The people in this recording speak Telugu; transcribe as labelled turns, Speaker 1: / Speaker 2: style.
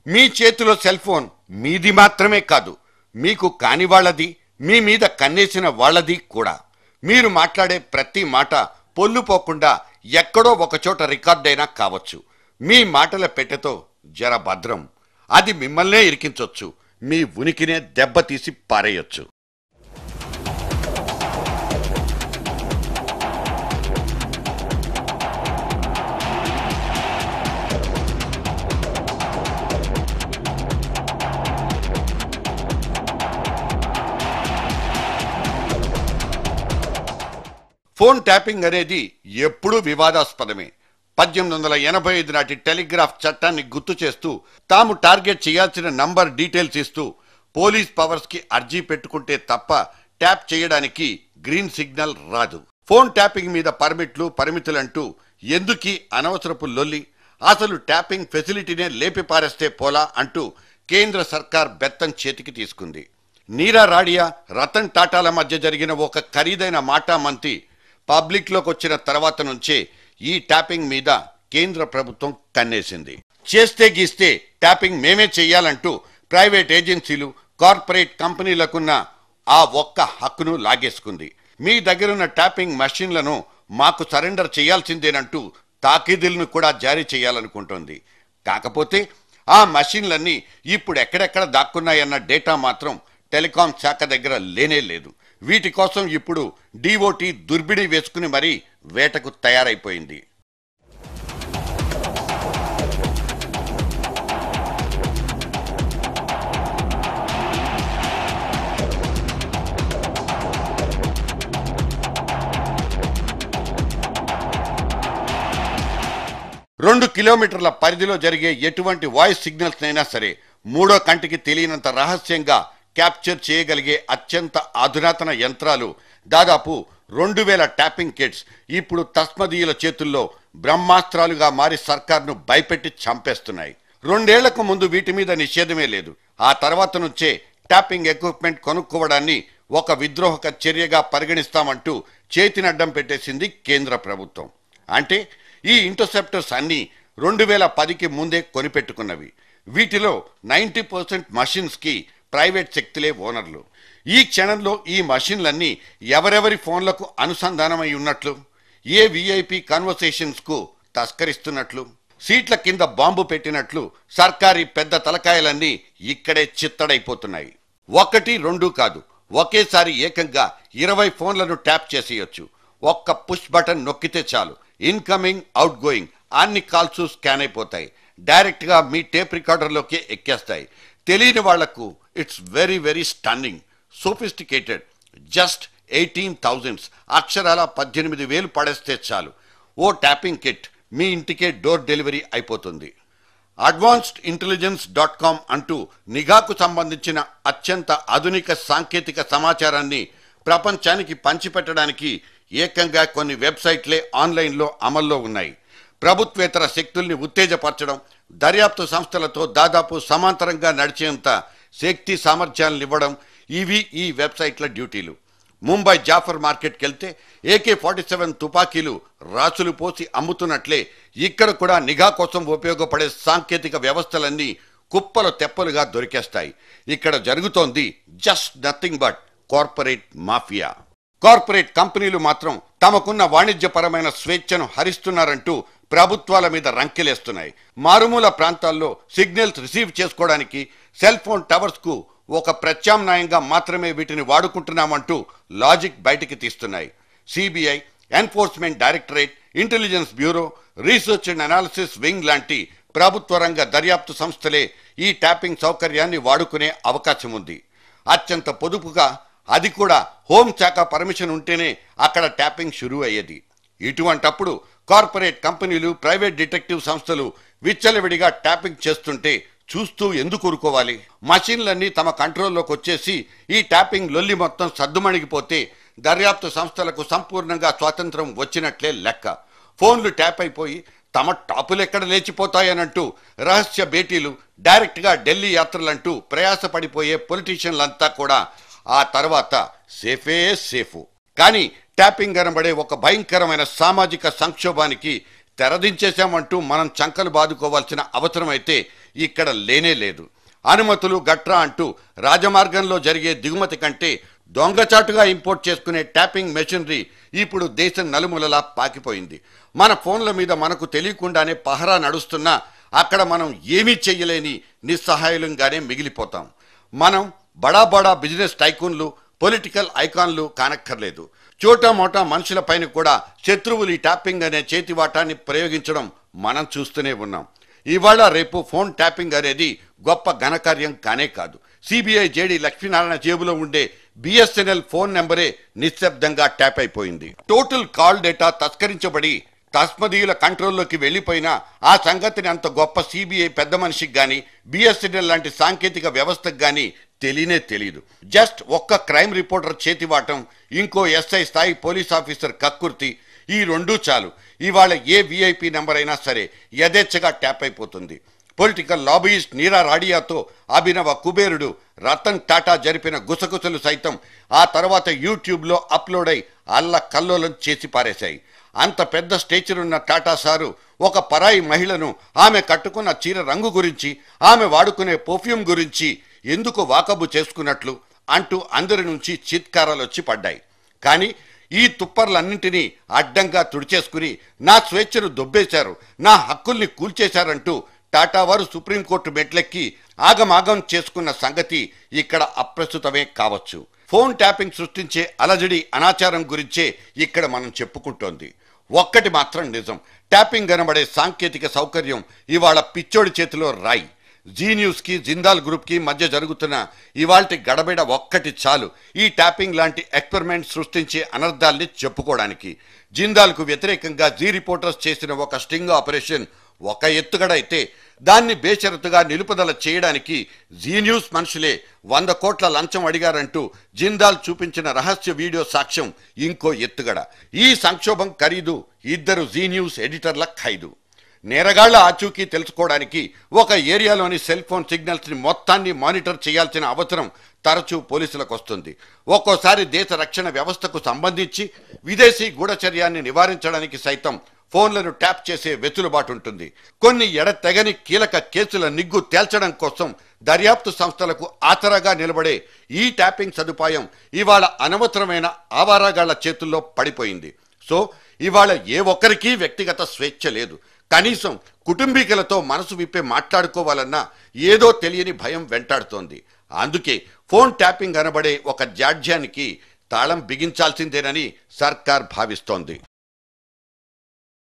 Speaker 1: మీ చేతిలో సెల్ ఫోన్ మీది మాత్రమే కాదు మీకు కాని వాళ్ళది మీ మీద కన్నేసిన వాళ్ళది కూడా మీరు మాట్లాడే ప్రతి మాట పొల్లుపోకుండా ఎక్కడో ఒకచోట రికార్డైనా కావచ్చు మీ మాటల పెట్టెతో జర భద్రం అది మిమ్మల్నే ఇరికించొచ్చు మీ ఉనికినే దెబ్బతీసి పారేయొచ్చు ఫోన్ ట్యాపింగ్ అనేది ఎప్పుడూ వివాదాస్పదమే పద్దెనిమిది వందల ఎనభై ఐదు నాటి టెలిగ్రాఫ్ చట్టాన్ని గుర్తు చేస్తూ తాము టార్గెట్ చేయాల్సిన నంబర్ డీటెయిల్స్ ఇస్తూ పోలీస్ పవర్స్ కి అర్జీ పెట్టుకుంటే తప్ప ట్యాప్ చేయడానికి గ్రీన్ సిగ్నల్ రాదు ఫోన్ ట్యాపింగ్ మీద పర్మిట్లు పరిమితులంటూ ఎందుకీ అనవసరపు లొల్లి అసలు ట్యాపింగ్ ఫెసిలిటీనే లేపి పారేస్తే పోలా అంటూ కేంద్ర సర్కార్ బెత్తం చేతికి తీసుకుంది నీరా రాడియా రతన్ టాటాల మధ్య జరిగిన ఒక ఖరీదైన మాటామంతి పబ్లిక్లోకి వచ్చిన తర్వాత నుంచే ఈ ట్యాపింగ్ మీద కేంద్ర ప్రభుత్వం కన్నేసింది చేస్తే గీస్తే ట్యాపింగ్ మేమే చెయ్యాలంటూ ప్రైవేట్ ఏజెన్సీలు కార్పొరేట్ కంపెనీలకున్న ఆ ఒక్క హక్కును లాగేసుకుంది మీ దగ్గరున్న ట్యాపింగ్ మెషిన్లను మాకు సరెండర్ చేయాల్సిందేనంటూ తాకీదులను కూడా జారీ చేయాలనుకుంటోంది కాకపోతే ఆ మషిన్లన్నీ ఇప్పుడు ఎక్కడెక్కడ దాక్కున్నాయన్న డేటా మాత్రం టెలికాం శాఖ దగ్గర లేనే లేదు వీటి కోసం ఇప్పుడు డిఓటి దుర్బిడి వేసుకుని మరీ వేటకు తయారైపోయింది రెండు కిలోమీటర్ల పరిధిలో జరిగే ఎటువంటి వాయిస్ సిగ్నల్స్ అయినా సరే మూడో కంటికి తెలియనంత రహస్యంగా క్యాప్చర్ చేయగలిగే అత్యంత అధునాతన యంత్రాలు దాదాపు రెండు వేల ట్యాపింగ్ కిట్స్ ఇప్పుడు తస్మదీయుల చేతుల్లో బ్రహ్మాస్త్రాలుగా మారి సర్కార్ను భయపెట్టి చంపేస్తున్నాయి రెండేళ్లకు ముందు వీటి మీద నిషేధమే లేదు ఆ తర్వాత నుంచే ట్యాపింగ్ ఎక్విప్మెంట్ కొనుక్కోవడాన్ని ఒక విద్రోహక చర్యగా పరిగణిస్తామంటూ చేతినడ్డం పెట్టేసింది కేంద్ర ప్రభుత్వం అంటే ఈ ఇంటర్సెప్టర్స్ అన్నీ రెండు వేల పదికి ముందే కొనిపెట్టుకున్నవి వీటిలో నైంటీ పర్సెంట్ మషిన్స్కి ప్రైవేట్ శక్తులే ఓనర్లు ఈ క్షణంలో ఈ మషిన్లన్నీ ఎవరెవరి ఫోన్లకు అనుసంధానమై ఉన్నట్లు ఏ విఐపి కన్వర్సేషన్స్కు తస్కరిస్తున్నట్లు సీట్ల కింద బాంబు పెట్టినట్లు సర్కారీ పెద్ద తలకాయలన్నీ ఇక్కడే చిత్తడైపోతున్నాయి ఒకటి రెండు కాదు ఒకేసారి ఏకంగా ఇరవై ఫోన్లను ట్యాప్ చేసేయొచ్చు ఒక్క పుష్ బటన్ నొక్కితే చాలు ఇన్కమింగ్ అవుట్ గోయింగ్ అన్ని కాల్స్ స్కాన్ అయిపోతాయి డైరెక్ట్ గా మీ టేప్ రికార్డర్లోకి ఎక్కేస్తాయి తెలియని వాళ్లకు it's very very stunning sophisticated just eighteen thousands అక్షరాల పద్దెనిమిది వేలు పడేస్తే చాలు ఓ ట్యాపింగ్ కిట్ మీ ఇంటికే డోర్ డెలివరీ అయిపోతుంది అడ్వాన్స్డ్ ఇంటెలిజెన్స్ డాట్ కామ్ అంటూ నిఘాకు సంబంధించిన అత్యంత ఆధునిక సాంకేతిక సమాచారాన్ని ప్రపంచానికి పంచిపెట్టడానికి ఏకంగా కొన్ని వెబ్సైట్లే ఆన్లైన్లో అమల్లో ఉన్నాయి ప్రభుత్వేతర శక్తుల్ని ఉత్తేజపరచడం దర్యాప్తు సంస్థలతో దాదాపు సమాంతరంగా నడిచేంత శక్తి సామర్థ్యాలను ఇవ్వడం ఇవి ఈ వెబ్సైట్ల డ్యూటీలు ముంబై జాఫర్ మార్కెట్కి వెళ్తే ఏకే ఫార్టీ సెవెన్ తుపాకీలు రాసులు పోసి అమ్ముతున్నట్లే ఇక్కడ కూడా నిఘా కోసం ఉపయోగపడే సాంకేతిక వ్యవస్థలన్నీ కుప్పలు తెప్పలుగా దొరికేస్తాయి ఇక్కడ జరుగుతోంది just nothing but corporate mafia corporate కంపెనీలు మాత్రం తమకున్న వాణిజ్యపరమైన స్వేచ్ఛను హరిస్తున్నారంటూ ప్రభుత్వాల మీద రంకెలేస్తున్నాయి మారుమూల ప్రాంతాల్లో సిగ్నల్స్ రిసీవ్ చేసుకోవడానికి సెల్ ఫోన్ టవర్స్ కు ఒక ప్రత్యామ్నాయంగా మాత్రమే వీటిని వాడుకుంటున్నామంటూ లాజిక్ బయటికి తీస్తున్నాయి CBI enforcement directorate intelligence bureau research and analysis wing లాంటి ప్రభుత్వ రంగ దర్యాప్తు సంస్థలే ఈ ట్యాపింగ్ సౌకర్యాన్ని వాడుకునే అవకాశం ఉంది అత్యంత పొదుపుగా అది కూడా హోంశాఖ పర్మిషన్ ఉంటేనే అక్కడ ట్యాపింగ్ షురూ అయ్యేది ఇటువంటప్పుడు కార్పొరేట్ కంపెనీలు ప్రైవేట్ డిటెక్టివ్ సంస్థలు విచ్చలవిడిగా ట్యాపింగ్ చేస్తుంటే చూస్తూ ఎందుకు ఊరుకోవాలి మషిన్లన్నీ తమ కంట్రోల్లోకి వచ్చేసి ఈ ట్యాపింగ్ లొల్లి మొత్తం సద్దుమణిగిపోతే దర్యాప్తు సంస్థలకు సంపూర్ణంగా స్వాతంత్రం వచ్చినట్లే లెక్క ఫోన్లు ట్యాప్ అయిపోయి తమ టాపులు ఎక్కడ లేచిపోతాయనంటూ రహస్య భేటీలు డైరెక్ట్గా ఢిల్లీ యాత్రలంటూ ప్రయాసపడిపోయే పొలిటీషియన్లంతా కూడా ఆ తర్వాత సేఫే సేఫు కానీ ట్యాపింగ్ అనబడే ఒక భయంకరమైన సామాజిక సంక్షోభానికి తెరదించేశామంటూ మనం చంకలు బాదుకోవాల్సిన అవసరం అయితే ఇక్కడ లేనే లేదు అనుమతులు గట్రా అంటూ రాజమార్గంలో జరిగే దిగుమతి కంటే దొంగచాటుగా ఇంపోర్ట్ చేసుకునే ట్యాపింగ్ మెషినరీ ఇప్పుడు దేశం నలుమూలలా పాకిపోయింది మన ఫోన్ల మీద మనకు తెలియకుండానే పహరా నడుస్తున్నా అక్కడ మనం ఏమీ చెయ్యలేని నిస్సహాయులంగానే మిగిలిపోతాం మనం బడా బడా బిజినెస్ టైకూన్లు పొలిటికల్ ఐకాన్లు కానక్కర్లేదు చోటా మోటా మనుషులపైన కూడా శత్రువులు ఈ ట్యాపింగ్ అనే చేతివాటాన్ని ప్రయోగించడం మనం చూస్తూనే ఉన్నాం ఇవాళ రేపు ఫోన్ ట్యాపింగ్ అనేది గొప్ప ఘనకార్యం కానే కాదు సిబిఐ జేడి లక్ష్మీనారాయణ జేబులో ఉండే బిఎస్ఎన్ఎల్ ఫోన్ నెంబరే నిశ్శబ్దంగా ట్యాప్ అయిపోయింది టోటల్ కాల్ డేటా తస్కరించబడి తస్మదీయుల కంట్రోల్లోకి వెళ్ళిపోయినా ఆ సంగతిని అంత గొప్ప సిబిఐ పెద్ద మనిషికి గాని బిఎస్ఎన్ఎల్ లాంటి సాంకేతిక వ్యవస్థకు గాని తెలియనే తెలియదు జస్ట్ ఒక్క క్రైమ్ రిపోర్టర్ చేతివాటం ఇంకో ఎస్ఐ స్థాయి పోలీస్ ఆఫీసర్ కక్కుర్తి ఈ రెండూ చాలు ఇవాళ ఏ విఐపి నెంబర్ అయినా సరే యథేచ్ఛగా ట్యాప్ అయిపోతుంది పొలిటికల్ లాబీయిస్ట్ నీరా రాడియాతో అభినవ కుబేరుడు రతన్ టాటా జరిపిన గుసగుసలు సైతం ఆ తర్వాత యూట్యూబ్లో అప్లోడ్ అయి అల్ల కల్లోలం చేసి పారేశాయి అంత పెద్ద స్టేచర్ ఉన్న టాటా సారు ఒక పరాయి మహిళను ఆమె కట్టుకున్న చీర రంగు గురించి ఆమె వాడుకునే పర్ఫ్యూమ్ గురించి ఎందుకు వాకబు చేసుకున్నట్లు అంటూ అందరి నుంచి చిత్కారాలు వచ్చి పడ్డాయి కానీ ఈ తుప్పర్లన్నింటినీ అడ్డంగా తుడిచేసుకుని నా స్వేచ్ఛను దొబ్బేశారు నా హక్కుల్ని కూల్చేశారంటూ టాటా వారు సుప్రీంకోర్టు మెట్లెక్కి ఆగమాగం చేసుకున్న సంగతి ఇక్కడ అప్రస్తుతమే కావచ్చు ఫోన్ ట్యాపింగ్ సృష్టించే అలజడి అనాచారం గురించే ఇక్కడ మనం చెప్పుకుంటోంది ఒక్కటి మాత్రం నిజం ట్యాపింగ్ అనబడే సాంకేతిక సౌకర్యం ఇవాళ పిచ్చోడి చేతిలో రాయి జీ న్యూస్ కి జిందాల్ గ్రూప్ కి మధ్య జరుగుతున్న ఇవాల్టి గడబిడ ఒక్కటి చాలు ఈ ట్యాపింగ్ లాంటి ఎక్స్పెరిమెంట్ సృష్టించే అనర్థాల్ని చెప్పుకోవడానికి జిందాల్ కు వ్యతిరేకంగా జీ రిపోర్టర్స్ చేసిన ఒక స్టింగ్ ఆపరేషన్ ఒక ఎత్తుగడ అయితే దాన్ని బేషరతుగా నిలుపుదల చేయడానికి జీ న్యూస్ మనుషులే వంద కోట్ల లంచం అడిగారంటూ జిందాల్ చూపించిన రహస్య వీడియో సాక్ష్యం ఇంకో ఎత్తుగడ ఈ సంక్షోభం ఖరీదు ఇద్దరు జీ న్యూస్ ఎడిటర్ల ఖైదు నేరగాళ్ల ఆచూకీ తెలుసుకోవడానికి ఒక ఏరియాలోని సెల్ ఫోన్ సిగ్నల్స్ ని మొత్తాన్ని మానిటర్ చేయాల్సిన అవసరం తరచూ పోలీసులకు వస్తుంది ఒక్కోసారి దేశ రక్షణ వ్యవస్థకు సంబంధించి విదేశీ గూఢచర్యాన్ని నివారించడానికి సైతం ఫోన్లను ట్యాప్ చేసే వెసులుబాటు ఉంటుంది కొన్ని ఎడతెగని కీలక కేసుల నిగ్గు తేల్చడం కోసం దర్యాప్తు సంస్థలకు ఆసరాగా నిలబడే ఈ ట్యాపింగ్ సదుపాయం ఇవాళ అనవసరమైన ఆవారాగాళ్ల చేతుల్లో పడిపోయింది సో ఇవాళ ఏ ఒక్కరికి వ్యక్తిగత స్వేచ్ఛ లేదు కనీసం కుటుంబీకులతో మనసు విప్పే మాట్లాడుకోవాలన్నా ఏదో తెలియని భయం వెంటాడుతోంది అందుకే ఫోన్ ట్యాపింగ్ అనబడే ఒక జాడ్యానికి తాళం బిగించాల్సిందేనని సర్కార్ భావిస్తోంది